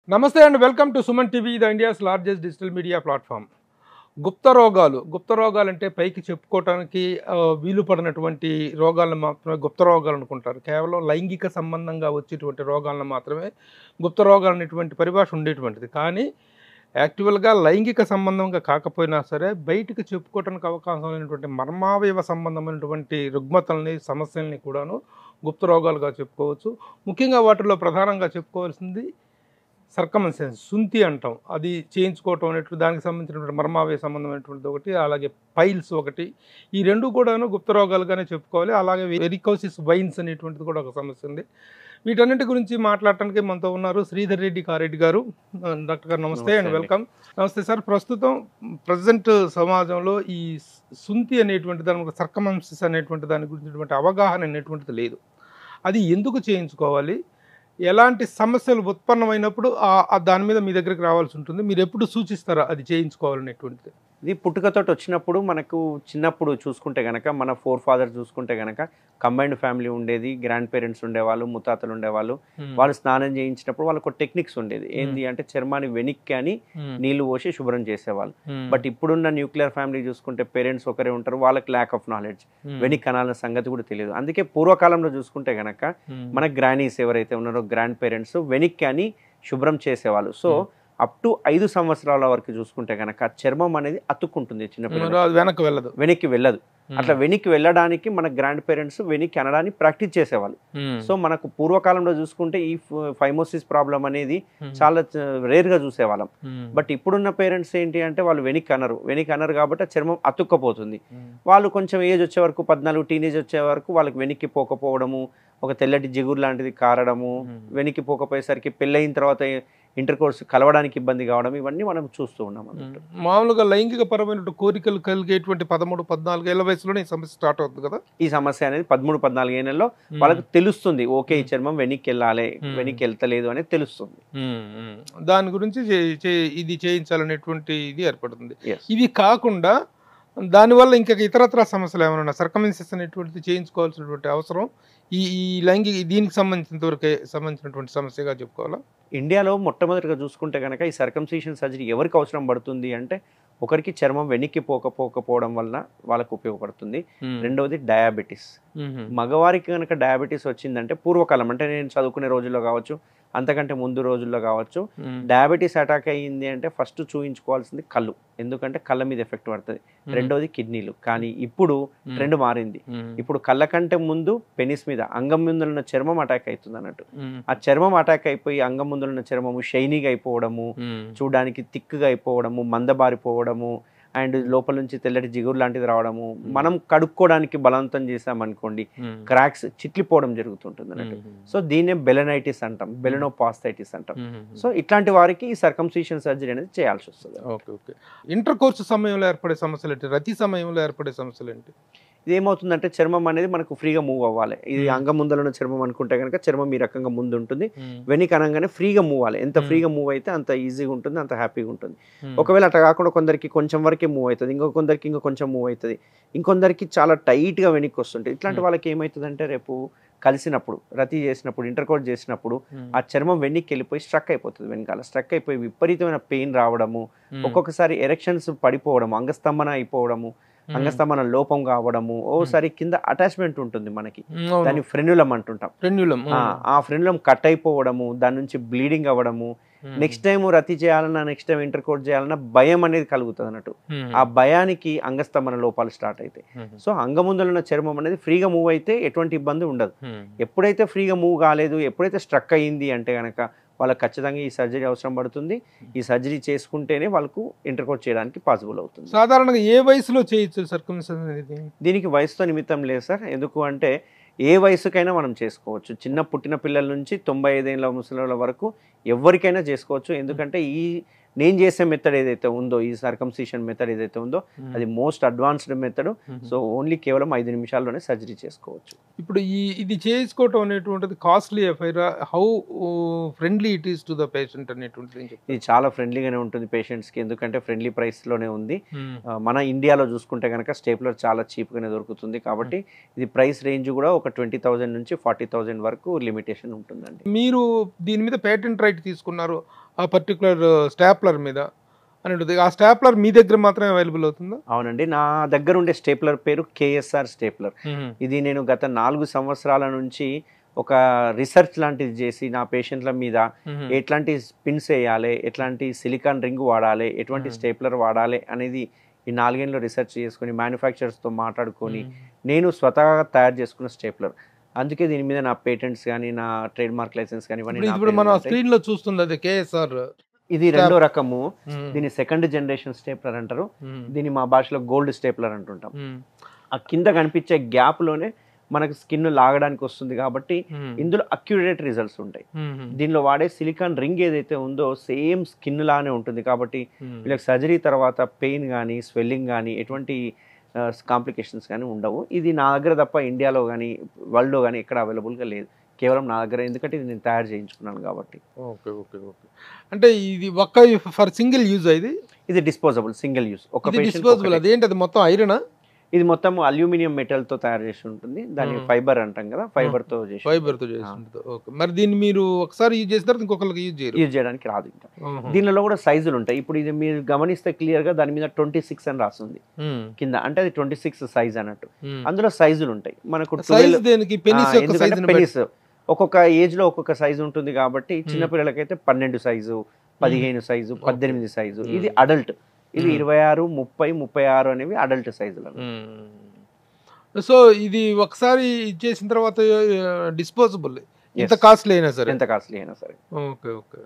నమస్తే and welcome to Suman TV the India's largest digital media platform గుప్త రోగాలు గుప్త రోగాలు అంటే పైకి చెప్పుకోవటానికి ఆ, వీలు పడినటువంటి రోగాలను మాత్రమే గుప్త రోగాలు అనుకుంటారు కేవలం లైంగిక సంబంధంగా వచ్చేటువంటి రోగాలను మాత్రమే గుప్త రోగాలు అనేటువంటి పరిభాష ఉండేటువంటిది కానీ యాక్చువల్గా లైంగిక సంబంధంగా కాకపోయినా సరే బయటికి చెప్పుకోవటానికి అవకాశం లేనటువంటి మర్మావయవ సంబంధమైనటువంటి రుగ్మతల్ని సమస్యల్ని కూడాను గుప్త రోగాలుగా చెప్పుకోవచ్చు ముఖ్యంగా వాటిలో ప్రధానంగా చెప్పుకోవాల్సింది సర్కమన్సెన్స్ సుంతి అంటాం అది చేయించుకోవటం అనేటువంటి దానికి సంబంధించినటువంటి మర్మావయ సంబంధమైనటువంటిది ఒకటి అలాగే పైల్స్ ఒకటి ఈ రెండు కూడాను గుప్త రోగాలుగానే చెప్పుకోవాలి అలాగే వెరికోసిస్ వైన్స్ అనేటువంటిది కూడా ఒక సమస్య ఉంది వీటన్నిటి గురించి మాట్లాడటానికి మనతో ఉన్నారు శ్రీధర్ రెడ్డి కారెడ్డి గారు ఆ, డాక్టర్ గారు నమస్తే నమస్తే అండ్ అండి. వెల్కమ్ నమస్తే సార్ ప్రస్తుతం ప్రజెంట్ సమాజంలో ఈ సుంతి అనేటువంటి దాని సర్కమన్సిస్ అనేటువంటి దాని గురించినటువంటి అవగాహన అనేటువంటిది లేదు అది ఎందుకు చేయించుకోవాలి ఎలాంటి సమస్యలు ఉత్పన్నమైనప్పుడు ఆ- ఆ దాని మీద మీ దగ్గరికి రావాల్సి ఉంటుంది మీరు ఎప్పుడు సూచిస్తారా అది చేయించుకోవాలనేటువంటిది ఇది పుట్టుకతోటి వచ్చినప్పుడు మనకు చిన్నప్పుడు చూసుకుంటే గనక మన ఫోర్ ఫాదర్ చూసుకుంటే గనక కంబైన్డ్ ఫ్యామిలీ ఉండేది గ్రాండ్ పేరెంట్స్ ఉండేవాళ్ళు ముత్తాతలు ఉండేవాళ్ళు వాళ్ళు స్నానం చేయించినప్పుడు వాళ్ళకు టెక్నిక్స్ ఉండేది ఏంది అంటే చర్మాన్ని వెనక్కి అని నీళ్లు పోసి శుభ్రం చేసేవాళ్ళు బట్ ఇప్పుడున్న న్యూక్లియర్ ఫ్యామిలీ చూసుకుంటే పేరెంట్స్ ఒకరే ఉంటారు వాళ్ళకి ల్యాక్ ఆఫ్ నాలెడ్జ్ వెనక్కి అనాలన్న సంగతి కూడా తెలియదు అందుకే పూర్వకాలంలో చూసుకుంటే గనక మన గ్రానీస్ ఎవరైతే ఉన్నారో గ్రాండ్ పేరెంట్స్ వెనక్కి అని శుభ్రం చేసేవాళ్ళు సో అప్ టు ఐదు సంవత్సరాల వరకు చూసుకుంటే గనక చర్మం అనేది అతుక్కుంటుంది చిన్నపిల్లలు అది వెనక్కి వెళ్ళదు వెనక్కి వెళ్ళదు అట్లా వెనక్కి వెళ్ళడానికి మన గ్రాండ్ పేరెంట్స్ వెనక్కి అనడానికి ప్రాక్టీస్ చేసేవాళ్ళు సో మనకు పూర్వకాలంలో చూసుకుంటే ఈ ఫైమోసిస్ ప్రాబ్లం అనేది చాలా రేర్ గా చూసేవాళ్ళం బట్ ఇప్పుడున్న పేరెంట్స్ ఏంటి అంటే వాళ్ళు వెనక్కి అనరు వెనక్కి అనరు కాబట్టి ఆ చర్మం అతుక్కపోతుంది వాళ్ళు కొంచెం ఏజ్ వచ్చే వరకు పద్నాలుగు టీనేజ్ వచ్చే వరకు వాళ్ళకి వెనక్కి పోకపోవడము ఒక తెల్లటి జిగురు లాంటిది కారడము వెనక్కి పోకపోయేసరికి పెళ్ళయిన తర్వాత ఇంటర్ కోర్స్ కలవడానికి ఇబ్బంది కావడం ఇవన్నీ మనం చూస్తూ ఉన్నాం అన్నట్టు మామూలుగా లైంగిక పరమైన కోరికలు కలిగేటువంటి పదమూడు పద్నాలుగు ఏళ్ళ వయసులోనే ఈ సమస్య స్టార్ట్ అవుతుంది కదా ఈ సమస్య అనేది పదమూడు పద్నాలుగు ఏళ్ళలో వాళ్ళకి తెలుస్తుంది ఓకే ఈ చర్మం వెనక్కి వెళ్ళాలి Hmm. వెనక్కి వెళ్తలేదు అనేది తెలుస్తుంది ఉమ్, ఉమ్. దాని గురించి చే- చే- ఇది చేయించాలనేటువంటి ఇది ఏర్పడుతుంది Yes. ఇవి కాకుండా దానివల్ల ఇంకా ఇతరత్ర సమస్యలు ఏమైనా ఉన్నాయి సర్కమెన్సెస్ అనేటువంటిది చేయించుకోవాల్సినటువంటి అవసరం ఈ ఈ లైంగిక దీనికి సంబంధించినంత వరకే సంబంధించినటువంటి సమస్యగా చెప్పుకోవాలా ఇండియాలో మొట్టమొదటిగా చూసుకుంటే కనుక ఈ సర్కంసీషన్ సర్జరీ ఎవరికి అవసరం పడుతుంది అంటే ఒకరికి చర్మం వెనక్కి పోకపోకపోవడం వలన వాళ్ళకు ఉపయోగపడుతుంది రెండవది డయాబెటీస్ ఉమ్, మగవారికి కనుక డయాబెటీస్ వచ్చిందంటే పూర్వకాలం అంటే నేను చదువుకునే రోజుల్లో కావచ్చు అంతకంటే ముందు రోజుల్లో కావచ్చు ఉమ్, డయాబెటీస్ అటాక్ అయ్యింది అంటే ఫస్ట్ చూయించుకోవాల్సింది కళ్ళు ఎందుకంటే కళ్ళ మీద ఎఫెక్ట్ పడుతుంది ఉమ్, రెండవది కిడ్నీలు కానీ ఇప్పుడు ఉమ్, ట్రెండ్ మారింది ఉమ్, ఇప్పుడు కళ్ళ కంటే ముందు పెనిస్ మీద అంగం ముందు ఉన్న చర్మం అటాక్ అవుతుంది అన్నట్టు ఉమ్, ఆ చర్మం అటాక్ అయిపోయి అంగం ముందు ఉన్న చర్మము షైనీగా అయిపోవడము ఉమ్, చూడడానికి థిక్గా అయిపోవడము మందబారిపోవడము అండ్ లోపల నుంచి తెల్లటి జిగురు లాంటిది రావడము మనం కడుక్కోవడానికి బలవంతం చేసామనుకోండి ఉమ్, క్రాక్స్ చిట్లిపోవడం జరుగుతుంటుంది అన్నట్టు ఉమ్, సో దీన్నే బెలనైటిస్ అంటాం బెలనోపాస్థైటిస్ అంటాం ఉమ్, సో ఇట్లాంటి వారికి ఈ సర్కంసీషన్ సర్జరీ అనేది చేయాల్సి వస్తుంది ఓకే ఓకే ఇంటర్ కోర్సు సమయంలో ఏర్పడే సమస్యలు ఏంటి రతి సమయంలో ఏర్పడే సమస్యలు ఏంటి ఇది ఏమవుతుందంటే చర్మం అనేది మనకు ఫ్రీగా మూవ్ అవ్వాలి ఇది Hmm. అంగం ముందర ఉన్న చర్మం అనుకుంటే కనుక చర్మం ఈ రకంగా ముందు ఉంటుంది ఉమ్, వెనక అనగానే ఫ్రీగా మూవ్ అవ్వాలి ఎంత Hmm. ఫ్రీగా మూవ్ అయితే అంత ఈజీగా ఉంటుంది అంత హ్యాపీగా ఉంటుంది ఉమ్, ఒకవేళ అట్లా కాకుండా కొందరికి కొంచెం వరకే మూవ్ అవుతుంది ఇంకో కొందరికి ఇంకో కొంచెం మూవ్ అవుతుంది ఇంకొందరికి చాలా టైట్గా వెనక్కి వస్తుంటుంది ఇట్లాంటి Hmm. వాళ్ళకి ఏమవుతుందంటే రేపు కలిసినప్పుడు రతి చేసినప్పుడు ఇంటర్ కోట్ చేసినప్పుడు ఉమ్, ఆ చర్మం వెనక్కి వెళ్ళిపోయి స్ట్రక్ అయిపోతుంది వెనకాల స్ట్రక్ అయిపోయి విపరీతమైన పెయిన్ రావడము ఉమ్, ఒక్కొక్కసారి ఎరెక్షన్స్ పడిపోవడము అంగస్తంభన అయిపోవడము ఉమ్, అంగస్తంభన లోపం కావడము ఓసారి కింద అటాచ్మెంట్ ఉంటుంది మనకి ఉమ్, అవును. దాన్ని ఫ్రెన్యులం అంటుంటాం ఫ్రెన్యులం, ఆ, అవును. ఆ ఫ్రెన్యులం కట్ అయిపోవడము దాని నుంచి బ్లీడింగ్ అవ్వడము ఉమ్, నెక్స్ట్ టైం రతి చేయాలన్నా నెక్స్ట్ టైం ఇంటర్ కోట్ చేయాలన్నా భయం అనేది కలుగుతుంది అన్నట్టు ఉమ్, ఆ భయానికి అంగస్తంభన లోపాలు స్టార్ట్ అవుతాయి ఉమ్, సో అంగముందులో ఉన్న చర్మం అనేది ఫ్రీగా మూవ్ అయితే ఎటువంటి ఇబ్బంది ఉండదు ఉమ్, ఎప్పుడైతే ఫ్రీగా మూవ్ కాలేదు ఎప్పుడైతే స్ట్రక్ అయ్యింది అంటే కనుక వాళ్ళకి ఖచ్చితంగా ఈ సర్జరీ అవసరం పడుతుంది ఈ సర్జరీ చేసుకుంటేనే వాళ్ళకు ఇంటర్ కోట్ చేయడానికి పాసిబుల్ అవుతుంది సాధారణంగా ఏ వయసులో చేయొచ్చు సర్కమ్సెన్స్ అనేది దీనికి వయసుతో నిమిత్తం లేదు సార్ ఎందుకు అంటే ఏ వయసుకైనా మనం చేసుకోవచ్చు చిన్న పుట్టిన పిల్లల నుంచి తొంభై ఐదేళ్ళ ముసలిల వరకు ఎవరికైనా చేసుకోవచ్చు ఎందుకంటే ఈ నేను చేసే మెథడ్ ఏదైతే ఉందో ఈ సర్కంసిషన్ మెథడ్ ఏదైతే ఉందో అది most advanced method so only కేవలం ఐదు నిమిషాల్లోనే సర్జరీ చేసుకోవచ్చు ఇప్పుడు ఈ ఇది చేసుకోవటం అనేటువంటిది costly affair how friendly it is to the patient అనేటువంటిది ఏం చెప్తారు? ఇది చాలా ఫ్రెండ్లీగానే ఉంటుంది పేషెంట్స్కి ఎందుకంటే ఫ్రెండ్లీ ప్రైస్లోనే ఉంది ఉమ్, ఆ, మన ఇండియాలో చూసుకుంటే కనుక స్టేప్లర్ చాలా చీప్గానే దొరుకుతుంది కాబట్టి ఇది ప్రైస్ రేంజ్ కూడా ఒక ట్వంటీ థౌజండ్ నుంచి ఫార్టీ థౌజండ్ వరకు లిమిటేషన్ ఉంటుందండి మీరు దీని మీద పేటెంట్ రైట్ తీసుకున్నారు ఆ పర్టికులర్ స్టాప్లర్ మీద అని ఉంటుంది ఆ స్టాప్లర్ మీ దగ్గర మాత్రమే అవైలబుల్ అవుతుందా అవునండి నా దగ్గర ఉండే స్టేప్లర్ పేరు కేఎస్ఆర్ స్టేప్లర్ ఇది నేను గత నాలుగు సంవత్సరాల నుంచి ఒక రీసెర్చ్ లాంటిది చేసి నా పేషెంట్ల మీద ఎట్లాంటి పిన్స్ వేయాలి ఎట్లాంటి సిలికాన్ రింగ్ వాడాలి ఎటువంటి Hmm. స్టేప్లర్ వాడాలి అనేది ఈ నాలుగేళ్ళు రీసెర్చ్ చేసుకొని మ్యానుఫ్యాక్చరర్స్తో మాట్లాడుకొని నేను స్వతహాగా తయారు చేసుకున్న స్టేప్లర్ అందుకే దీని మీద నా పేటెంట్స్ కానీ నా ట్రేడ్ మార్క్ లైసెన్స్ కానీ ఇవన్నీ ఇప్పుడు నా ఇప్పుడు పేరు మన మీద ఉంటాయి. స్క్రీన్ లో చూస్తుంది అది కేఎస్ఆర్ ఇది రెండో రకము దీని సెకండ్ జనరేషన్ స్టేప్లర్ అంటారు దీన్ని మా భాషలో గోల్డ్ స్టేప్లర్ అంటుంటాం ఆ కింద కనిపించే గ్యాప్ లోనే మనకు స్కిన్ లాగడానికి వస్తుంది కాబట్టి ఇందులో అక్యురేట్ రిజల్ట్స్ ఉంటాయి దీనిలో వాడే సిలికాన్ రింగ్ ఏదైతే ఉందో సేమ్ స్కిన్ లానే ఉంటుంది కాబట్టి వీళ్ళకి సర్జరీ తర్వాత పెయిన్ కానీ స్వెల్లింగ్ కానీ ఎటువంటి కాంప్లికేషన్స్ కానీ ఉండవు ఇది నా దగ్గర తప్ప ఇండియాలో కానీ వరల్డ్లో కానీ ఎక్కడ అవైలబుల్గా లేదు కేవలం నా దగ్గర ఎందుకంటే ఇది నేను తయారు చేయించుకున్నాను కాబట్టి ఓకే ఓకే ఓకే అంటే ఇది ఒక్క ఫర్ సింగిల్ యూజ్ ఇది ఇది డిస్పోజబుల్ సింగిల్ యూస్ ఒక ఇది patient కి డిస్పోజబుల్ ఒకటే. అదేంటి అది మొత్తం ఐరన్ ఇది మొత్తం అల్యూమినియం మెటల్ తో తయారు చేసి ఉంటుంది దాన్ని Hmm. ఫైబర్ అంటాం కదా ఫైబర్ తో చేసి ఫైబర్ తో చేసి ఉంటుంది ఓకే మరి దీన్ని మీరు ఒకసారి యూజ్ చేసిన తర్వాత ఇంకొకరికి యూజ్ చేయరు యూజ్ చేయడానికి రాదు ఇంకా ఆహా. దీనిలో కూడా సైజులు ఉంటాయి ఇప్పుడు ఇది మీరు గమనిస్తే క్లియర్ గా దాని మీద ట్వంటీ సిక్స్ అని రాస్తుంది ఉమ్, కింద అంటే అది ట్వంటీ సిక్స్ సైజ్ అన్నట్టు ఉమ్. అందులో సైజులు ఉంటాయి మనకు సైజ్ 12 దేనికి పెనిస్ ఆ, యొక్క ఎందుకంటే సైజ్ పెనిస్ ఒక్కొక్క ఏజ్ లో ఒక్కొక్క సైజు ఉంటుంది కాబట్టి చిన్న పిల్లలకైతే పన్నెండు సైజు పదిహేను సైజు పద్దెనిమిది సైజు Hmm. ఇది అడల్ట్ ఇది Hmm. ఇరవై ఆరు ముప్పై ముప్పై ఆరు అనేవి అడల్ట్ సైజులు సో ఇది ఒకసారి ఇచ్చేసిన తర్వాత డిస్పోజబుల్ ఎంత Yes. కాస్ట్లీ అయినా సరే ఎంత కాస్ట్లీ అయినా సరే ఓకే ఓకే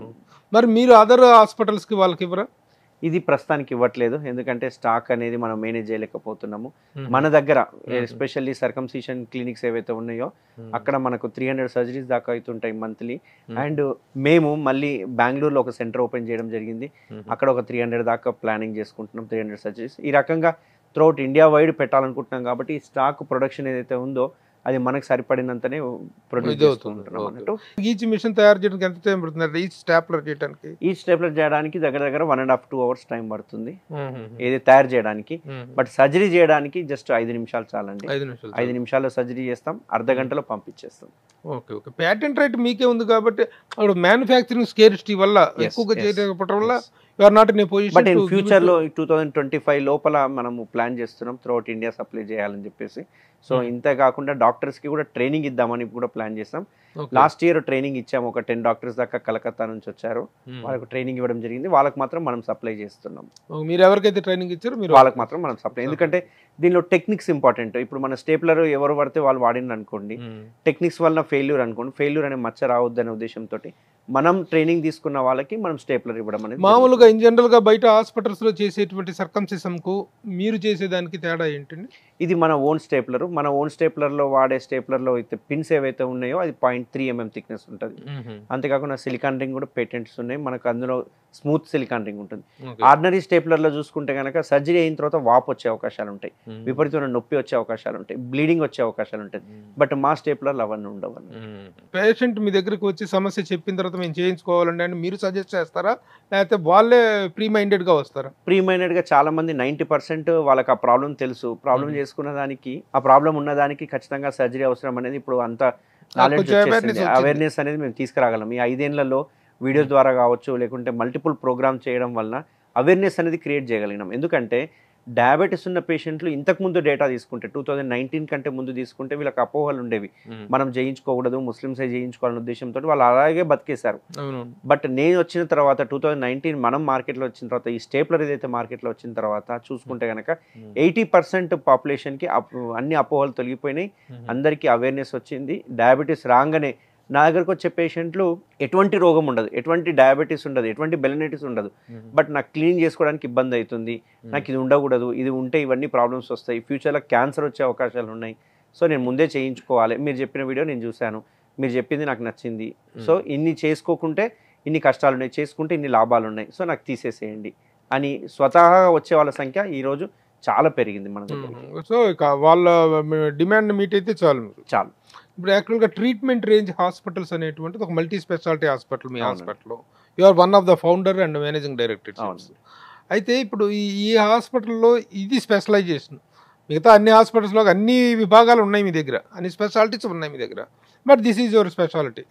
మరి మీరు అదర్ హాస్పిటల్స్ కి వాళ్ళకి ఇవ్వరా ఇది ప్రస్తుతానికి ఇవ్వట్లేదు ఎందుకంటే స్టాక్ అనేది మనం మేనేజ్ చేయలేకపోతున్నాము మ్మ్. మన దగ్గర Mhm. ఎస్పెషల్లీ సర్కంసిషన్ క్లినిక్స్ ఏవైతే ఉన్నాయో మ్మ్. అక్కడ మనకు త్రీ హండ్రెడ్ సర్జరీస్ దాకా అవుతుంటాయి మంత్లీ మ్మ్. అండ్ మేము మళ్ళీ బెంగళూరులో ఒక సెంటర్ ఓపెన్ చేయడం జరిగింది మ్మ్. అక్కడ ఒక త్రీ హండ్రెడ్ దాకా ప్లానింగ్ చేసుకుంటున్నాం త్రీ హండ్రెడ్ సర్జరీస్ ఈ రకంగా త్రూఅవుట్ ఇండియా వైడ్ పెట్టాలనుకుంటున్నాం కాబట్టి ఈ స్టాక్ ప్రొడక్షన్ ఏదైతే ఉందో అది మనకు సరిపడినంతనే ప్రొడ్యూస్ ఇది అవుతుంది. చేసుకుంటున్నాం Okay. అన్నట్టు ఈచ్ మిషన్ తయారు చేయడానికి ఎంత టైం పడుతుంది ఈచ్ స్టాప్లర్ చేయడానికి ఈ స్టెప్లర్ చేయడానికి దగ్గర దగ్గర one and half two hours time పడుతుంది ఏది తయారు చేయడానికి బట్ సర్జరీ చేయడానికి జస్ట్ ఐదు నిమిషాలు చాలండి ఐదు నిమిషాలు ఐదు నిమిషాల్లో సర్జరీ చేస్తాం అర్ధ గంటలో పంపించేస్తాం ఓకే ఓకే ప్యాటెంట్ రైట్ మీకే ఉంది కాబట్టి అక్కడ మ్యానుఫ్యాక్చరింగ్ స్కేరిటీ వల్ల Yes, ఎక్కువగా yes, చేయకపోవడం వల్ల yes. You are not in a but in position future లో టూ థౌజండ్ ట్వంటీ ఫైవ్ లోపల మనము ప్లాన్ చేస్తున్నాం త్రూఅవుట్ ఇండియా సప్లై చేయాలని చెప్పేసి సో Hmm. ఇంతే కాకుండా డాక్టర్స్ కి కూడా ట్రైనింగ్ ఇద్దామని కూడా ప్లాన్ చేస్తాం లాస్ట్ ఇయర్ ట్రైనింగ్ ఇచ్చాము ఒక టెన్ డాక్టర్స్ దాకా కలకత్తా నుంచి వచ్చారు వాళ్ళకు ట్రైనింగ్ ఇవ్వడం జరిగింది వాళ్ళకి మాత్రం మనం సప్లై చేస్తున్నాం మీరు ఎవరికైతే ట్రైనింగ్ ఇచ్చారో మీరు వాళ్ళకి మాత్రం మనం సప్లై ఎందుకంటే దీనిలో టెక్నిక్స్ ఇంపార్టెంట్ ఇప్పుడు మన స్టేప్లర్ ఎవరు పడితే వాళ్ళు వాడింది అనుకోండి మ్మ్. టెక్నిక్స్ వల్ల ఫెయిల్యూర్ అనుకోండి ఫెయిల్యూర్ అనే మచ్చ రావద్దు అనే ఉద్దేశంతో మనం ట్రైనింగ్ తీసుకున్న వాళ్ళకి మనం స్టేప్లర్ ఇవ్వడం అనేది మామూలుగా ఇన్ జనరల్ గా బయట హాస్పిటల్స్ లో చేసేటువంటి సర్కంసిసం కు మీరు చేసేదానికి తేడా ఏంటండి ఇది మన ఓన్ స్టేప్లర్ మన ఓన్ స్టేప్లర్ లో వాడే స్టేప్లర్ లో అయితే పిన్స్ ఏవైతే ఉన్నాయో అది పాయింట్ త్రీ ఎంఎం థిక్నెస్ ఉంటుంది అంతేకాకుండా సిలికాన్ రింగ్ కూడా పేటెంట్స్ ఉన్నాయి మనకు అందులో స్మూత్ సిలికాన్ రింగ్ ఉంటుంది Okay. ఆర్డినరీ స్టేప్లర్ లో చూసుకుంటే కనుక సర్జరీ అయిన తర్వాత వాపు వచ్చే అవకాశాలు ఉంటాయి మ్మ్. విపరీతమైన నొప్పి వచ్చే అవకాశాలు ఉంటాయి బ్లీడింగ్ వచ్చే అవకాశాలు ఉంటాయి మ్మ్. బట్ మా స్టేప్లర్లు అవన్నీ ఉండవు అన్నమాట. మ్మ్. పేషెంట్ మీ దగ్గరికి వచ్చి సమస్య చెప్పిన తర్వాత మేము చేయించుకోవాలండి అని మీరు సజెస్ట్ చేస్తారా లేకపోతే వాళ్ళే ప్రీ మైండెడ్ గా వస్తారా ప్రీ మైండెడ్ గా చాలా మంది నైంటీ పర్సెంట్ వాళ్ళకి ఆ ప్రాబ్లం తెలుసు ప్రాబ్లం Mhm. చేసుకున్న దానికి ఆ ప్రాబ్లం ఉన్న దానికి ఖచ్చితంగా సర్జరీ అవసరం అనేది ఇప్పుడు అంత నాలెడ్జ్ కొంచెం awareness వచ్చింది. అవేర్నెస్ అనేది మేము తీసుకురాగలం ఈ ఐదేళ్లలో వీడియో ద్వారా కావచ్చు లేకుంటే మల్టిపుల్ ప్రోగ్రామ్ చేయడం వలన అవేర్నెస్ అనేది క్రియేట్ చేయగలిగినాం ఎందుకంటే డయాబెటీస్ ఉన్న పేషెంట్లు ఇంతకు ముందు డేటా తీసుకుంటే టూ థౌజండ్ నైన్టీన్ కంటే ముందు తీసుకుంటే వీళ్ళకి అపోహలు ఉండేవి మనం చేయించుకోకూడదు ముస్లిమ్సే చేయించుకోవాలనే ఉద్దేశంతో వాళ్ళు అలాగే బతికేశారు అవునవును బట్ నేను వచ్చిన తర్వాత టూ థౌజండ్ నైన్టీన్ మనం మార్కెట్లో వచ్చిన తర్వాత ఈ స్టేప్లర్ ఏదైతే మార్కెట్లో వచ్చిన తర్వాత చూసుకుంటే కనుక ఎయిటీ పర్సెంట్ పాపులేషన్కి అన్ని అపోహలు తొలగిపోయినాయి అందరికీ అవేర్నెస్ వచ్చింది డయాబెటీస్ రాగానే నా దగ్గరకు వచ్చే పేషెంట్లు ఎటువంటి రోగం ఉండదు ఎటువంటి డయాబెటీస్ ఉండదు ఎటువంటి బెలనైటిస్ ఉండదు బట్ నాకు క్లీన్ చేసుకోవడానికి ఇబ్బంది అవుతుంది నాకు ఇది ఉండకూడదు ఇది ఉంటే ఇవన్నీ ప్రాబ్లమ్స్ వస్తాయి ఫ్యూచర్లో క్యాన్సర్ వచ్చే అవకాశాలు ఉన్నాయి సో నేను ముందే చేయించుకోవాలి మీరు చెప్పిన వీడియో నేను చూశాను మీరు చెప్పింది నాకు నచ్చింది సో ఇన్ని చేసుకోకుంటే ఇన్ని కష్టాలు ఉన్నాయి చేసుకుంటే ఇన్ని లాభాలు ఉన్నాయి సో నాకు తీసేసేయండి అని స్వతహాగా వచ్చే వాళ్ళ సంఖ్య ఈరోజు చాలా పెరిగింది మన దగ్గర సో ఇక వాళ్ళ డిమాండ్ మీట్ అయితే చాలు మీకు చాలు ఇప్పుడు యాక్చువల్గా ట్రీట్మెంట్ రేంజ్ హాస్పిటల్స్ అనేటువంటిది ఒక మల్టీ స్పెషాలిటీ హాస్పిటల్ మీ అవును. హాస్పిటల్లో you are one of the founder and managing director అవును. అయితే ఇప్పుడు ఈ ఈ హాస్పిటల్లో ఇది స్పెషలైజేషన్ మిగతా అన్ని హాస్పిటల్స్లో అన్ని విభాగాలు ఉన్నాయి మీ దగ్గర అన్ని స్పెషాలిటీస్ ఉన్నాయి మీ దగ్గర but this is your speciality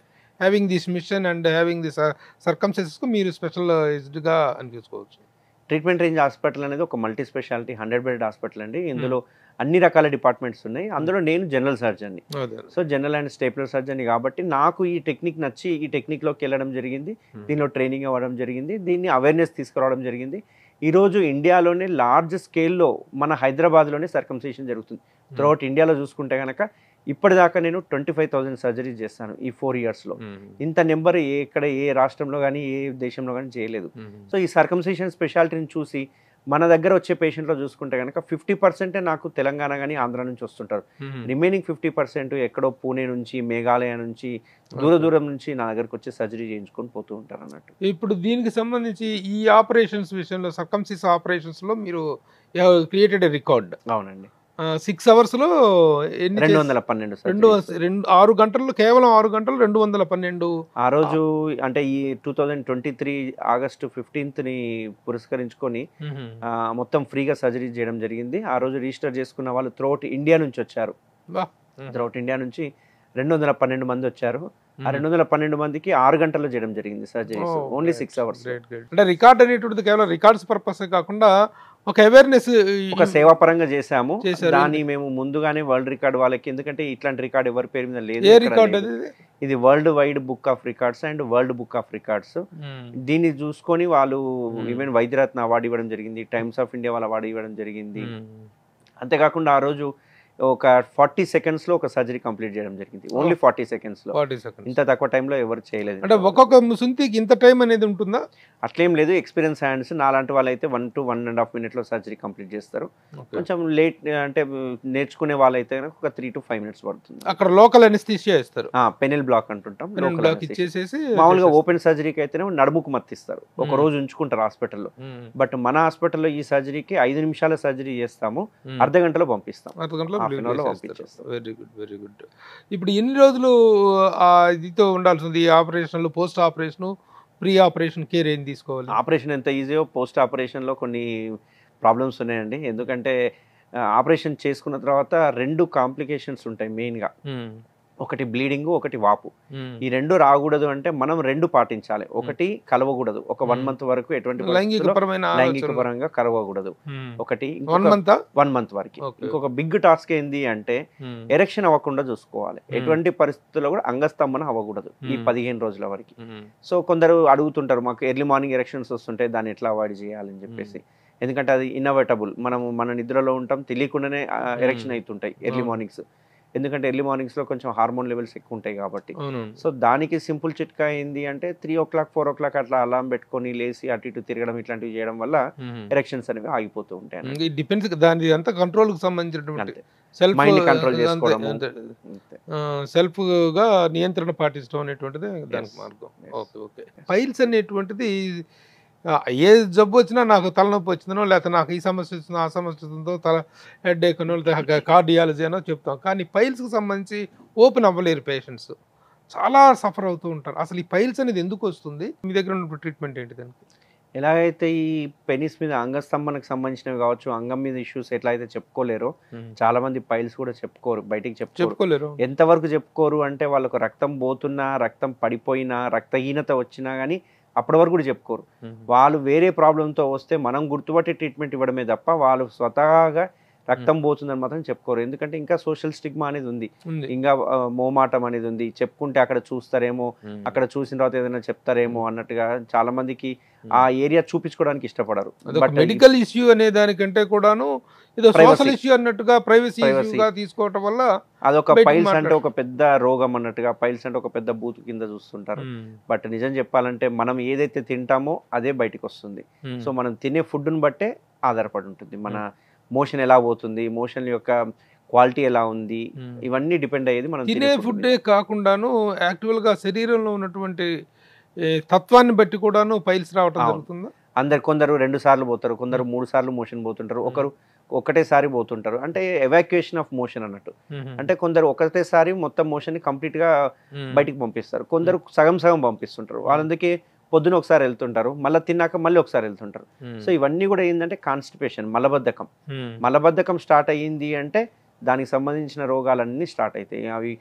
having this machine and having this సర్కమ్సెసెస్కు మీరు స్పెషలైజ్డ్గా అనిపించుకోవచ్చు ట్రీట్మెంట్ రేంజ్ హాస్పిటల్ అనేది ఒక multi speciality hundred bed hospital అండి ఇందులో అన్ని రకాల డిపార్ట్మెంట్స్ ఉన్నాయి అందులో నేను జనరల్ సర్జన్ని అదే so general and stapler surgeon కాబట్టి నాకు ఈ టెక్నిక్ నచ్చి ఈ టెక్నిక్లోకి వెళ్ళడం జరిగింది Hmm. దీనిలో ట్రైనింగ్ అవ్వడం జరిగింది దీన్ని అవేర్నెస్ తీసుకురావడం జరిగింది ఈరోజు ఇండియాలోనే లార్జ్ స్కేల్లో మన హైదరాబాద్లోనే సర్కంసేషన్ జరుగుతుంది త్రూఅవుట్ ఇండియాలో చూసుకుంటే కనుక ఇప్పటిదాకా నేను ట్వంటీ ఫైవ్ థౌసండ్ సర్జరీస్ చేస్తాను ఈ ఫోర్ ఇయర్స్లో ఇంత నెంబర్ ఏ ఎక్కడ ఏ రాష్ట్రంలో కానీ ఏ దేశంలో కానీ చేయలేదు సో ఈ సర్కంసేషన్ స్పెషాలిటీని చూసి మన దగ్గర వచ్చే పేషెంట్లో చూసుకుంటే కనుక ఫిఫ్టీ పర్సెంటే నాకు తెలంగాణ కానీ ఆంధ్ర నుంచి వస్తుంటారు రిమైనింగ్ ఫిఫ్టీ పర్సెంట్ ఎక్కడో పూణే నుంచి మేఘాలయ నుంచి దూర దూరం నుంచి నా దగ్గరకు వచ్చి సర్జరీ చేయించుకొని పోతూ ఉంటారు అన్నట్టు ఇప్పుడు దీనికి సంబంధించి ఈ ఆపరేషన్స్ విషయంలో సర్కంసిస్ ఆపరేషన్స్లో మీరు క్రియేటెడ్ రికార్డ్ అవునండి సిక్స్ అవర్స్లో ఎన్ని రెండు చేసి- వందల పన్నెండు రెండు surgeries. రెండు ఆరు గంటల్లో కేవలం ఆరు గంటలు రెండు వందల పన్నెండు ఆ రోజు అంటే ఈ two thousand twenty three August ఫిఫ్టీన్త్ని పురస్కరించుకొని ఆ, మొత్తం ఫ్రీగా సర్జరీ చేయడం జరిగింది ఆ రోజు రిజిస్టర్ చేసుకున్న వాళ్ళు త్రూఅవుట్ ఇండియా నుంచి వచ్చారు బా. త్రూఅవుట్ ఇండియా నుంచి రెండు వందల పన్నెండు మంది వచ్చారు ఆ రెండు వందల పన్నెండు మందికి ఆరు గంటల్లో చేయడం జరిగింది surgeries Oh, only great, six hours great, great. అంటే రికార్డ్ అనేటువంటిది కేవలం రికార్డ్స్ పర్పస్ కాకుండా ఒక అవేర్నెస్ ఒక సేవాపరంగా చేశాము చేశారు. దాన్ని మేము ముందుగానే వరల్డ్ రికార్డ్ వాళ్ళకి ఎందుకంటే ఇట్లాంటి రికార్డ్ ఎవరి పేరు మీద లేదు ఏ ఎక్కడా రికార్డ్ లేదు. అది ఇది world wide book of records and world book of records దీన్ని చూసుకొని వాళ్ళు Hmm. ఈవెన్ వైద్యరత్న అవార్డు ఇవ్వడం జరిగింది టైమ్స్ ఆఫ్ ఇండియా వాళ్ళ అవార్డు ఇవ్వడం జరిగింది అంతేకాకుండా ఆ రోజు ఒక ఫార్టీ సెకండ్స్ లో ఒక సర్జరీ కంప్లీట్ చేయడం జరిగింది ఓన్లీ ఫార్టీ సెకండ్స్ లో ఫార్టీ సెకండ్స్ ఇంత తక్కువ టైంలో ఎవరు చేయలేదు అంటే ఒక్కొక్క సుంతికి ఇంత టైం అనేది ఉంటుందా అట్లేం లేదు ఎక్స్పీరియన్స్ హ్యాండ్స్ నాలాంటి వాళ్ళు అయితే one two one and half minute లో సర్జరీ కంప్లీట్ చేస్తారు కొంచెం లేట్ అంటే నేర్చుకునే వాళ్ళైతే కనుక ఒక త్రీ టు ఫైవ్ మినిట్స్ పడుతుంది అక్కడ లోకల్ అనస్థీషియా ఇస్తారు పెనిల్ బ్లాక్ అంటుంటాం local బ్లాక్ anesthesia. ఇచ్చేసేసి మామూలుగా ఓపెన్ సర్జరీకి అయితేనే నడుముకు మత్తిస్తారు ఒక Hmm. రోజు ఉంచుకుంటారు హాస్పిటల్లో Hmm. బట్ మన హాస్పిటల్లో ఈ సర్జరీకి ఐదు నిమిషాల సర్జరీ చేస్తాము Hmm. అర్ధ గంటలో పంపిస్తాం అర్ధ గంటలో Half an hour లో పంపించేస్తాం. వెరీ గుడ్ వెరీ గుడ్ ఇప్పుడు ఎన్ని రోజులు ఆ ఇదితో ఉండాల్సింది ఈ ఆపరేషన్లు post operation pre operation care ఏం తీసుకోవాలి ఆపరేషన్ ఎంత ఈజీయో పోస్ట్ ఆపరేషన్లో కొన్ని ప్రాబ్లమ్స్ ఉన్నాయండి ఎందుకంటే ఆపరేషన్ చేసుకున్న తర్వాత రెండు కాంప్లికేషన్స్ ఉంటాయి మెయిన్గా ఒకటి బ్లీడింగ్ ఒకటి వాపు ఈ రెండు రాకూడదు అంటే మనం రెండు పాటించాలి ఒకటి కలవకూడదు ఒక వన్ Hmm. మంత్ వరకు ఎటువంటి లైంగికపరమైన లైంగిక పరంగా కలవకూడదు ఒకటి వన్ మంత్ వన్ మంత్ వరకు Okay. ఇంకొక బిగ్ టాస్క్ ఏంది అంటే ఎరెక్షన్ అవ్వకుండా చూసుకోవాలి Hmm. ఎటువంటి పరిస్థితుల్లో కూడా అంగస్తంభన అవ్వకూడదు ఈ Hmm. పదిహేను రోజుల వరకు సో కొందరు అడుగుతుంటారు మాకు ఎర్లీ మార్నింగ్ ఎరెక్షన్స్ వస్తుంటాయి దాన్ని ఎట్లా అవాయిడ్ చేయాలని చెప్పేసి ఎందుకంటే అది ఇన్నోవేటబుల్ మనము మన నిద్రలో ఉంటాం తెలియకుండానే ఎరెక్షన్ Hmm. అవుతుంటాయి ఎర్లీ అవును. మార్నింగ్స్ ఎందుకంటే ఎర్లీ మార్నింగ్స్ లో కొంచెం హార్మోన్ లెవెల్స్ ఎక్కువ ఉంటాయి కాబట్టి అవును సో దానికి సింపుల్ చిట్కా ఏంది అంటే three o'clock four o'clock అట్లా అలారం పెట్టుకొని లేచి అటు ఇటు తిరగడం ఇట్లాంటివి చేయడం వల్ల ఎరెక్షన్స్ అనేవి ఆగిపోతూ ఉంటాయి అన్నమాట. ఇది డిపెండ్స్ దాని అంతా కంట్రోల్ కి సంబంధించినటువంటి అంతే సెల్ఫ్ Mind control చేసుకోవడము. అంతే. సెల్ఫ్ గా నియంత్రణ పాటించడం అనేటువంటిది దానికి Yes. మార్గం Yes. ఓకే ఓకే పైల్స్ అనేటువంటిది ఆ, ఏ జబ్బు వచ్చినా నాకు తలనొప్పి వచ్చిందనో లేకపోతే నాకు ఈ సమస్య వచ్చిందో ఆ సమస్య వచ్చిందో తల హెడ్ ఏకనో లేకపోతే కార్డియాలజీ అనో చెప్తాం కానీ పైల్స్కి సంబంధించి ఓపెన్ అవ్వలేరు పేషెంట్స్ చాలా సఫర్ అవుతూ ఉంటారు అసలు ఈ పైల్స్ అనేది ఎందుకు వస్తుంది మీ దగ్గర ఉన్న ట్రీట్మెంట్ ఏంటి దానికి ఎలాగైతే ఈ పెనిస్ మీద అంగస్తంభనకు సంబంధించినవి కావచ్చు అంగం మీద ఇష్యూస్ ఎట్లా అయితే చెప్పుకోలేరో చాలా మంది పైల్స్ కూడా చెప్పుకోరు బయటికి చెప్పుకోరు చెప్పుకోలేరు ఎంతవరకు చెప్పుకోరు అంటే వాళ్ళకు రక్తం పోతున్నా రక్తం పడిపోయినా రక్తహీనత వచ్చినా కానీ అప్పటి వరకు కూడా చెప్పుకోరు వాళ్ళు వేరే ప్రాబ్లంతో వస్తే మనం గుర్తుపట్టి ట్రీట్మెంట్ ఇవ్వడమే తప్ప వాళ్ళు స్వతహాగా రక్తం పోతుందని మాత్రం చెప్పుకోరు ఎందుకంటే ఇంకా సోషల్ స్టిగ్మా అనేది ఉంది ఉంది ఇంకా ఆ, మోమాటం అనేది ఉంది చెప్పుకుంటే అక్కడ చూస్తారేమో అక్కడ చూసిన తర్వాత ఏదైనా చెప్తారేమో అన్నట్టుగా చాలా మందికి ఆ ఏరియా చూపించుకోవడానికి ఇష్టపడరు అదొక బట్ మెడికల్ ఇష్యూ అనే దానికంటే కూడాను ఏదో Privacy. సోషల్ ఇష్యూ అన్నట్టుగా ప్రైవసీ Privacy. ఇష్యూగా తీసుకోవటం వల్ల అదొక బయటికి పైల్స్ అంటే మాట్లాడు. ఒక పెద్ద రోగం అన్నట్టుగా పైల్స్ అంటే ఒక పెద్ద బూత్ కింద చూస్తుంటారు బట్ నిజం చెప్పాలంటే మనం ఏదైతే తింటామో అదే బయటికి వస్తుంది సో మనం తినే ఫుడ్ని బట్టే ఆధారపడి ఉంటుంది మన మోషన్ ఎలా పోతుంది మోషన్ యొక్క క్వాలిటీ ఎలా ఉంది ఇవన్నీ డిపెండ్ అయ్యేది మనం తినే food ఫుడ్డే కాకుండాను యాక్చువల్ గా శరీరంలో ఉన్నటువంటి ఏ, తత్వాన్ని బట్టి కూడాను పైల్స్ రావటం అవును. జరుగుతుందా అందరు కొందరు రెండు సార్లు పోతారు కొందరు మూడు సార్లు మోషన్ పోతుంటారు ఒకరు ఒకటేసారి పోతుంటారు అంటే ఎవాక్యుయేషన్ ఆఫ్ మోషన్ అన్నట్టు అంటే కొందరు ఒకటేసారి మొత్తం మోషన్ ని కంప్లీట్ గా బయటికి పంపిస్తారు కొందరు సగం సగం పంపిస్తుంటారు వాళ్ళందుకే పొద్దున ఒకసారి వెళ్తుంటారు మళ్ళీ తిన్నాక మళ్ళీ ఒకసారి వెళ్తుంటారు సో ఇవన్నీ కూడా ఏంటంటే కాన్స్టిపేషన్ మలబద్ధకం మలబద్ధకం స్టార్ట్ అయ్యింది అంటే దానికి సంబంధించిన రోగాలన్నీ స్టార్ట్ అవుతాయి అవి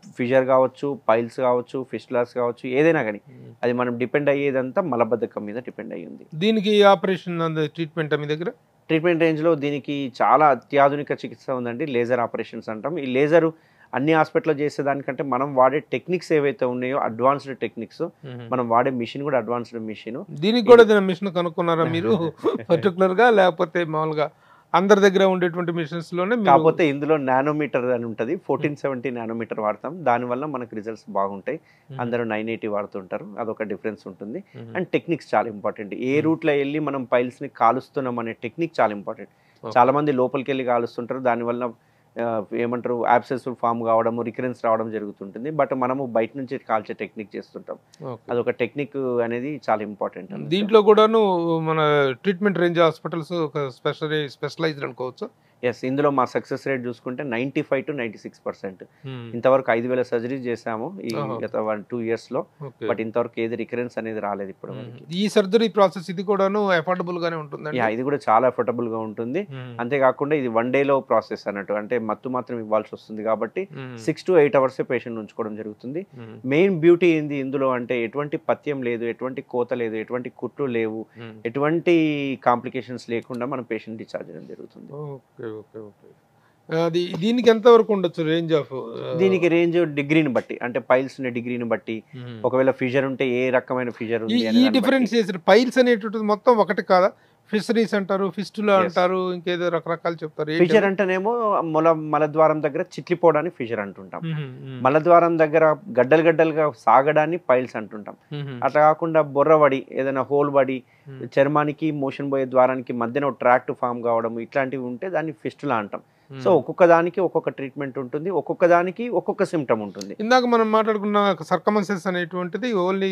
ఫిజర్ కావచ్చు పైల్స్ కావచ్చు ఫిస్టులాస్ కావచ్చు ఏదైనా కానీ అది మనం డిపెండ్ అయ్యేదంతా మలబద్ధకం మీద డిపెండ్ అయ్యి ఉంది దీనికి ఆపరేషన్ ట్రీట్మెంట్ మీ దగ్గర ట్రీట్మెంట్ రేంజ్లో దీనికి చాలా అత్యాధునిక చికిత్స ఉందండి లేజర్ ఆపరేషన్స్ అంటాం ఈ లేజర్ అన్ని హాస్పిటల్లో చేసేదానికంటే మనం వాడే టెక్నిక్స్ ఏవైతే ఉన్నాయో అడ్వాన్స్డ్ టెక్నిక్స్ మనం వాడే మిషన్ కూడా అడ్వాన్స్డ్ మిషన్ దీనికి కూడా ఏదైనా మిషన్ కనుక్కున్నారా మీరు పర్టికులర్ గా లేకపోతే మామూలుగా అందరి దగ్గర ఉండేటువంటి మిషన్స్ లోనే మీరు- కాకపోతే ఇందులో నానోమీటర్ అని ఉంటుంది ఫోర్టీన్ సెవెంటీ నానోమీటర్ వాడతాం దానివల్ల మనకు రిజల్ట్స్ బాగుంటాయి అందరూ నైన్ ఎయిటీ వాడుతుంటారు అదొక డిఫరెన్స్ ఉంటుంది మ్మ్. అండ్ టెక్నిక్స్ చాలా ఇంపార్టెంట్ ఏ రూట్లో వెళ్ళి మనం పైల్స్ ని కాలుస్తున్నాం అనే టెక్నిక్ చాలా ఇంపార్టెంట్ Okay. చాలా మంది లోపలికి వెళ్ళి కాలుస్తుంటారు దానివల్ల ఆ, ఏమంటారు యాబ్సెస్ ఫామ్ కావడం రికరెన్స్ రావడం జరుగుతుంటుంది బట్ మనము బయట నుంచి కాల్చే టెక్నిక్ చేస్తుంటాం Okay. అదొక టెక్నిక్ అనేది చాలా ఇంపార్టెంట్ దీంట్లో కూడాను మన ట్రీట్మెంట్ రేంజ్ హాస్పిటల్స్ ఒక స్పెషల్ స్పెషలైజ్డ్ అనుకోవచ్చు ఎస్ ఇందులో మా సక్సెస్ రేట్ చూసుకుంటే ninety five to ninety six percent ఇంతవరకు ఐదు వేల సర్జరీస్ చేసాము ఈ ఆహా. గత వన్ టూ ఇయర్స్ లో Okay. బట్ ఇంతవరకు ఏది రికరెన్స్ అనేది రాలేదు ఇప్పుడు మనకి ఈ సర్జరీ ప్రాసెస్ ఇది కూడాను అఫోర్డబుల్ గానే ఉంటుందండి యా ఇది కూడా చాలా అఫోర్డబుల్ గా ఉంటుంది మ్మ్. అంతేకాకుండా ఇది వన్ డేలో ప్రాసెస్ అన్నట్టు అంటే మత్తు మాత్రం ఇవ్వాల్సి వస్తుంది కాబట్టి మ్మ్. Six to eight hours patient ఉంచుకోవడం జరుగుతుంది మ్మ్. మెయిన్ బ్యూటీ ఏంది ఇందులో అంటే ఎటువంటి పథ్యం లేదు ఎటువంటి కోత లేదు ఎటువంటి కుట్లు లేవు మ్మ్. ఎటువంటి కాంప్లికేషన్స్ లేకుండా మనం పేషెంట్ డిశ్చార్జ్ చేయడం జరుగుతుంది ఓకే ఓకే ఓకే అది దీనికి ఎంత వరకు ఉండొచ్చు రేంజ్ ఆఫ్ దీనికి రేంజ్ డిగ్రీని బట్టి అంటే పైల్స్ ఉన్న డిగ్రీని బట్టి ఒకవేళ ఫిజర్ ఉంటే ఏ రకమైన ఫిజర్ ఈ ఈ డిఫరెన్స్ చేసిన పైల్స్ అనేటువంటిది మొత్తం ఒకటి కాదా ఫిషరీస్ అంటారు ఫిస్టులా Yes. అంటారు ఇంకేదో రకరకాలు చెప్తారు ఏంటి ఫిజర్ అది? అంటేనేమో మల మలద్వారం దగ్గర చిట్లిపోవడానికి ఫిజర్ అంటుంటాం మ్మ్. మ్మ్. మలద్వారం దగ్గర గడ్డలు గడ్డలుగా సాగడాన్ని పైల్స్ అంటుంటాం మ్మ్. అట్లా కాకుండా బొర్రబడి ఏదైనా హోల్ బడి మ్మ్. చర్మానికి మోషన్ పోయే ద్వారానికి మధ్యన ట్రాక్ట్ ఫామ్ కావడం ఇట్లాంటివి ఉంటే దాన్ని ఫిస్టులా అంటాం మ్మ్. సో ఒక్కొక్క దానికి ఒక్కొక్క ట్రీట్మెంట్ ఉంటుంది ఒక్కొక్క దానికి ఒక్కొక్క సిమ్టమ్ ఉంటుంది ఇందాక మనం మాట్లాడుకున్న సర్కమన్సెస్ అనేటువంటిది ఓన్లీ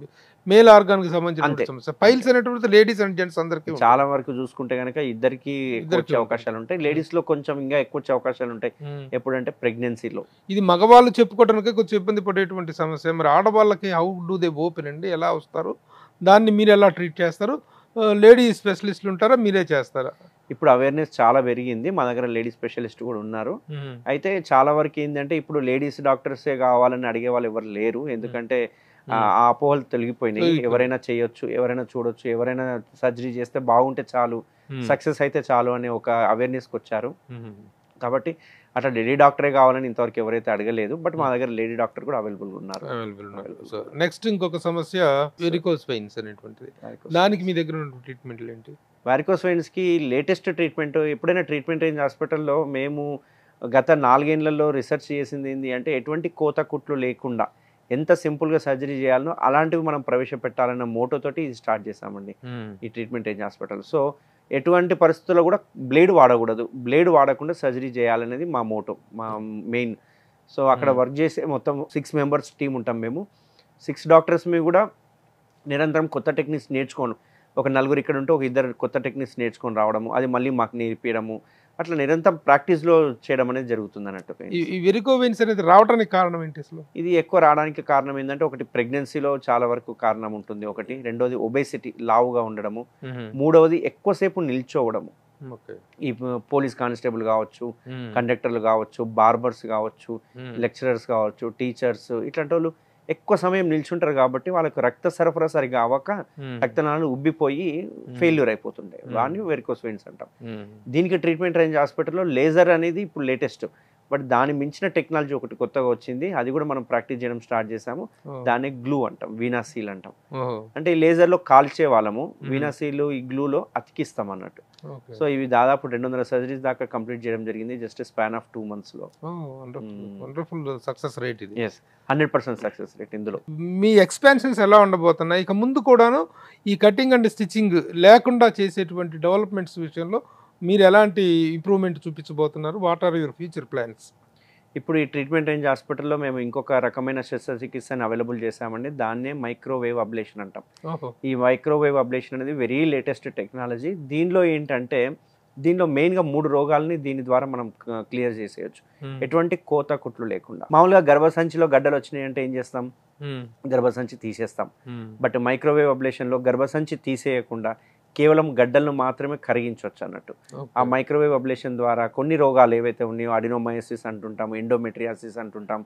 మేల్ ఆర్గాన్ కి సంబంధించిన అంతే. సమస్య పైల్స్ అనేటువంటిది లేడీస్ అండ్ జెంట్స్ అందరికి చాలా వరకు చూసుకుంటే కనుక ఇద్దరికి ఎక్కువ ఇద్దరికీ వచ్చే అవకాశాలు ఉంటాయి లేడీస్ లో కొంచెం ఇంకా ఎక్కువ వచ్చే అవకాశాలు ఉంటాయి ఎప్పుడంటే ప్రెగ్నెన్సీలో ఇది మగవాళ్ళు చెప్పుకోవడానికి కొంచెం ఇబ్బంది పడేటువంటి సమస్య మరి ఆడవాళ్ళకి హౌ డూ దే ఓపెన్ అండి ఎలా వస్తారు దాన్ని మీరు ఎలా ట్రీట్ చేస్తారు లేడీ స్పెషలిస్టులు ఉంటారా మీరే చేస్తారా ఇప్పుడు అవేర్నెస్ చాలా పెరిగింది మా దగ్గర లేడీ స్పెషలిస్ట్ కూడా ఉన్నారు అయితే చాలా వరకు ఏంటంటే ఇప్పుడు లేడీస్ డాక్టర్సే కావాలని అడిగే వాళ్ళు ఎవరు లేరు ఎందుకంటే ఆ ఆ అపోహలు తొలగిపోయినాయి తొలగిపోయి. ఎవరైనా చేయొచ్చు ఎవరైనా చూడొచ్చు ఎవరైనా సర్జరీ చేస్తే బాగుంటే చాలు సక్సెస్ అయితే చాలు అనే ఒక అవేర్నెస్కి వచ్చారు కాబట్టి అట్లా లేడీ డాక్టరే కావాలని ఇంతవరకు ఎవరైతే అడగలేదు బట్ మా దగ్గర లేడీ డాక్టర్ కూడా అవైలబుల్ ఉన్నారు అవైలబుల్ ఉన్నారు సో నెక్స్ట్ ఇంకొక సమస్య వెరికోస్ పెయిన్స్ అనేటువంటిది దానికి మీ దగ్గర ఉన్న ట్రీట్మెంట్లు ఏంటి వారికోస్ వెయిన్స్ కి లేటెస్ట్ ట్రీట్మెంట్ ఎప్పుడైనా ట్రీట్మెంట్ రేంజ్ హాస్పిటల్లో మేము గత నాలుగేళ్లలో రీసెర్చ్ చేసింది ఏంటి అంటే ఎటువంటి కోత కుట్లు లేకుండా ఎంత సింపుల్గా సర్జరీ చేయాలనో అలాంటివి మనం ప్రవేశపెట్టాలన్న మోటోతోటి ఇది స్టార్ట్ చేసామండి ఈ ట్రీట్మెంట్ రేంజ్ హాస్పిటల్ సో ఎటువంటి పరిస్థితుల్లో కూడా బ్లేడ్ వాడకూడదు బ్లేడ్ వాడకుండా సర్జరీ చేయాలనేది మా మోటో మా మెయిన్ సో అక్కడ Hmm. వర్క్ చేసే మొత్తం సిక్స్ మెంబర్స్ టీం ఉంటాం మేము సిక్స్ డాక్టర్స్ మేము కూడా నిరంతరం కొత్త టెక్నిక్స్ నేర్చుకోను ఒక నలుగురు ఇక్కడ ఉంటే ఒక ఇద్దరు కొత్త టెక్నిక్స్ నేర్చుకొని రావడము అది మళ్ళీ మాకు నేర్పించడము అట్లా నిరంతరం ప్రాక్టీస్లో చేయడం అనేది జరుగుతుంది అన్నట్టు ఈ ఈ వెరికో వెయిన్స్ అనేది రావడానికి కారణం ఏంటి అసలు ఇది ఎక్కువ రావడానికి కారణం ఏంటంటే ఒకటి ప్రెగ్నెన్సీలో చాలా వరకు కారణం ఉంటుంది ఒకటి రెండోది ఒబేసిటీ లావుగా ఉండడము మూడవది ఎక్కువసేపు నిల్చోవడము ఓకే ఈ పోలీస్ కానిస్టేబుల్ కావచ్చు కండక్టర్లు కావచ్చు బార్బర్స్ కావచ్చు లెక్చరర్స్ కావచ్చు టీచర్స్ ఇట్లాంటి వాళ్ళు ఎక్కువ సమయం నిల్చుంటారు కాబట్టి వాళ్ళకు రక్త సరఫరా సరిగా అవ్వక రక్తనాళాలు ఉబ్బిపోయి ఫెయిల్యూర్ అయిపోతుంటాయి Hmm. వాడిని వెరికోస్ వెయిన్స్ అంటాం దీనికి ట్రీట్మెంట్ రేంజ్ హాస్పిటల్లో లేజర్ అనేది ఇప్పుడు లేటెస్ట్ బట్ దాని మించిన టెక్నాలజీ ఒకటి కొత్తగా వచ్చింది అది కూడా మనం ప్రాక్టీస్ చేయడం స్టార్ట్ చేసాము దాన్ని గ్లూ అంటాం వీనాసీల్ అంటాం అంటే ఈ లేజర్లో కాల్చే వాళ్ళము వీనాసీల్ ఈ గ్లూలో అతికిస్తాం అన్నట్టు సో ఇవి దాదాపు రెండు వందల సర్జరీస్ దాకా కంప్లీట్ చేయడం జరిగింది జస్ట్ స్పాన్ ఆఫ్ టూ మంత్స్లో Hmm. వండర్ఫుల్ సక్సెస్ రేట్ ఇది yes hundred percent success rate ఇందులో మీ ఎక్స్పాన్షన్స్ ఎలా ఉండబోతున్నాయి ఇక ముందు కూడాను ఈ కటింగ్ అండ్ స్టిచ్చింగ్ లేకుండా చేసేటువంటి డెవలప్మెంట్స్ విషయంలో మీరు ఎలాంటి ఇంప్రూవ్మెంట్ చూపించబోతున్నారు what are your future plans ఇప్పుడు ఈ ట్రీట్మెంట్ రేంజ్ హాస్పిటల్లో మేము ఇంకొక రకమైన శస్త్రచికిత్సని అవైలబుల్ చేసామండి దాన్నే మైక్రోవేవ్ అబ్లేషన్ అంటాం ఓహో ఈ మైక్రోవేవ్ అబ్లేషన్ అనేది వెరీ లేటెస్ట్ టెక్నాలజీ దీనిలో ఏంటంటే దీనిలో మెయిన్గా మూడు రోగాలని దీని ద్వారా మనం క్లియర్ చేసేయచ్చు ఎటువంటి కోత కుట్లు లేకుండా మామూలుగా గర్భసంచిలో గడ్డలు వచ్చినాయి అంటే ఏం చేస్తాం గర్భసంచి తీసేస్తాం బట్ మైక్రోవేవ్ అబ్లేషన్లో గర్భసంచి తీసేయకుండా కేవలం గడ్డలను మాత్రమే కరిగించవచ్చు అన్నట్టు ఆ మైక్రోవేవ్ అబ్లేషన్ ద్వారా కొన్ని రోగాలు ఏవైతే ఉన్నాయో అడినోమయోసిస్ అంటుంటాం ఎండోమెట్రియాసిస్ అంటుంటాం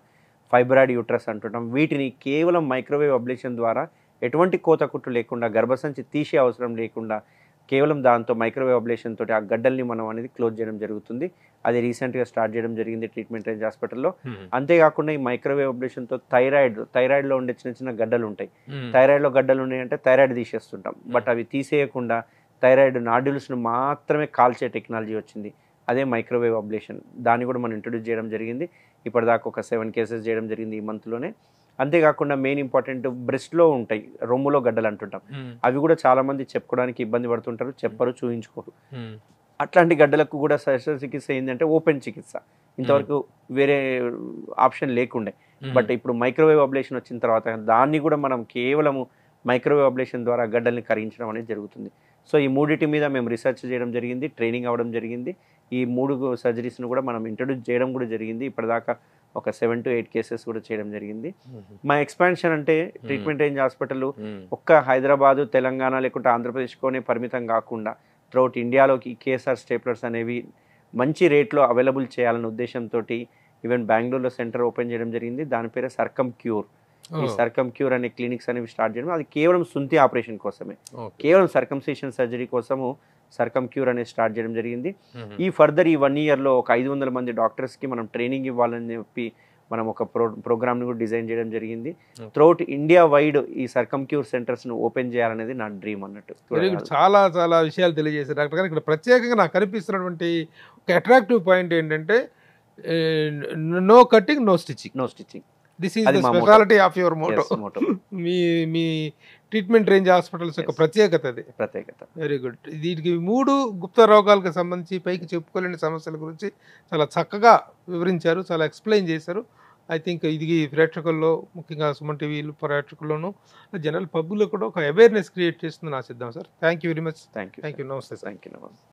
ఫైబ్రాయిడ్ యూట్రస్ అంటుంటాం వీటిని కేవలం మైక్రోవేవ్ అబ్లేషన్ ద్వారా ఎటువంటి కోత కుట్టు లేకుండా గర్భసంచి తీసే అవసరం లేకుండా కేవలం దాంతో మైక్రోవేవ్ అబ్లేషన్ తోటి ఆ గడ్డల్ని మనం అనేది క్లోజ్ చేయడం జరుగుతుంది అది రీసెంట్గా స్టార్ట్ చేయడం జరిగింది ట్రీట్మెంట్ రేంజ్ హాస్పిటల్లో అంతేకాకుండా ఈ మైక్రోవేవ్ అబ్లేషన్తో థైరాయిడ్ థైరాయిడ్లో ఉండే చిన్న చిన్న గడ్డలు ఉంటాయి థైరాయిడ్లో గడ్డలు ఉన్నాయంటే థైరాయిడ్ తీసేస్తుంటాం బట్ అవి తీసేయకుండా థైరాయిడ్ నాడ్యూల్స్ను మాత్రమే కాల్చే టెక్నాలజీ వచ్చింది అదే మైక్రోవేవ్ అబ్లేషన్ దాన్ని కూడా మనం ఇంట్రొడ్యూస్ చేయడం జరిగింది ఇప్పటిదాకా ఒక సెవెన్ కేసెస్ చేయడం జరిగింది ఈ మంత్లోనే అంతేకాకుండా మెయిన్ ఇంపార్టెంట్ బ్రెస్ట్లో ఉంటాయి రొమ్ములో గడ్డలు అంటుంటాం అవి కూడా చాలా మంది చెప్పుకోవడానికి ఇబ్బంది పడుతుంటారు చెప్పరు చూయించుకోరు అట్లాంటి గడ్డలకు కూడా శస్త్రచికిత్స ఏంటంటే ఓపెన్ చికిత్స ఇంతవరకు వేరే ఆప్షన్ లేకుండే బట్ ఇప్పుడు మైక్రోవేవ్ అబ్లేషన్ వచ్చిన తర్వాత దాన్ని కూడా మనం కేవలము మైక్రోవేవ్ అబ్లేషన్ ద్వారా గడ్డల్ని కరిగించడం అనేది జరుగుతుంది సో ఈ మూడిటి మీద మేము రీసెర్చ్ చేయడం జరిగింది ట్రైనింగ్ అవ్వడం జరిగింది ఈ మూడు సర్జరీస్ను కూడా మనం ఇంట్రొడ్యూస్ చేయడం కూడా జరిగింది ఇప్పటిదాకా ఒక సెవెన్ టు ఎయిట్ కేసెస్ కూడా చేయడం జరిగింది మా ఎక్స్పాన్షన్ అంటే ట్రీట్మెంట్ రేంజ్ హాస్పిటల్ ఒక్క హైదరాబాదు తెలంగాణ లేకుంటే ఆంధ్రప్రదేశ్లోనే పరిమితం కాకుండా త్రౌట్ ఇండియాలోకి కేఎస్ఆర్ స్టేప్లర్స్ అనేవి మంచి రేట్లో అవైలబుల్ చేయాలనే ఉద్దేశంతో ఈవెన్ బెంగళూరులో సెంటర్ ఓపెన్ చేయడం జరిగింది దాని పేరే సర్కమ్ క్యూర్ ఈ సర్కమ్ క్యూర్ అనే క్లినిక్స్ అనేవి స్టార్ట్ చేయడం అది కేవలం సుంతి ఆపరేషన్ కోసమే కేవలం సర్కంసేషన్ సర్జరీ కోసము సర్కమ్ క్యూర్ అనేది స్టార్ట్ చేయడం జరిగింది ఈ ఫర్దర్ ఈ వన్ ఇయర్లో ఒక ఐదు వందల మంది డాక్టర్స్కి మనం ట్రైనింగ్ ఇవ్వాలని చెప్పి మనం ఒక ప్రో ప్రోగ్రామ్ని కూడా డిజైన్ చేయడం జరిగింది Okay. త్రూఅవుట్ ఇండియా వైడ్ ఈ సర్కమ్ క్యూర్ సెంటర్స్ను ఓపెన్ చేయాలనేది నా డ్రీమ్ అన్నట్టు వెరీ గుడ్ చాలా చాలా విషయాలు తెలియజేశారు డాక్టర్ గారు ఇక్కడ ప్రత్యేకంగా నాకు కనిపిస్తున్నటువంటి ఒక అట్రాక్టివ్ పాయింట్ ఏంటంటే no cutting no stitching no stitching this is అది ద మా motto. Speciality of your motto motto మీ మీ ట్రీట్మెంట్ రేంజ్ హాస్పిటల్స్ యొక్క Yes. ప్రత్యేకత అది ప్రత్యేకత వెరీ గుడ్ వీటికి మూడు గుప్త రోగాలకు సంబంధించి పైకి చెప్పుకోలేని సమస్యల గురించి చాలా చక్కగా వివరించారు చాలా ఎక్స్ప్లెయిన్ చేశారు ఐ థింక్ ఇది ప్రేక్షకుల్లో ముఖ్యంగా సుమన్ టీవీ ప్రేక్షకుల్లోనూ జనరల్ పబ్లో కూడా ఒక అవేర్నెస్ క్రియేట్ చేస్తుందని ఆశిద్దాం sir thank you very much thank you thank you నమస్తే సార్ థ్యాంక్ యూ నమస్తే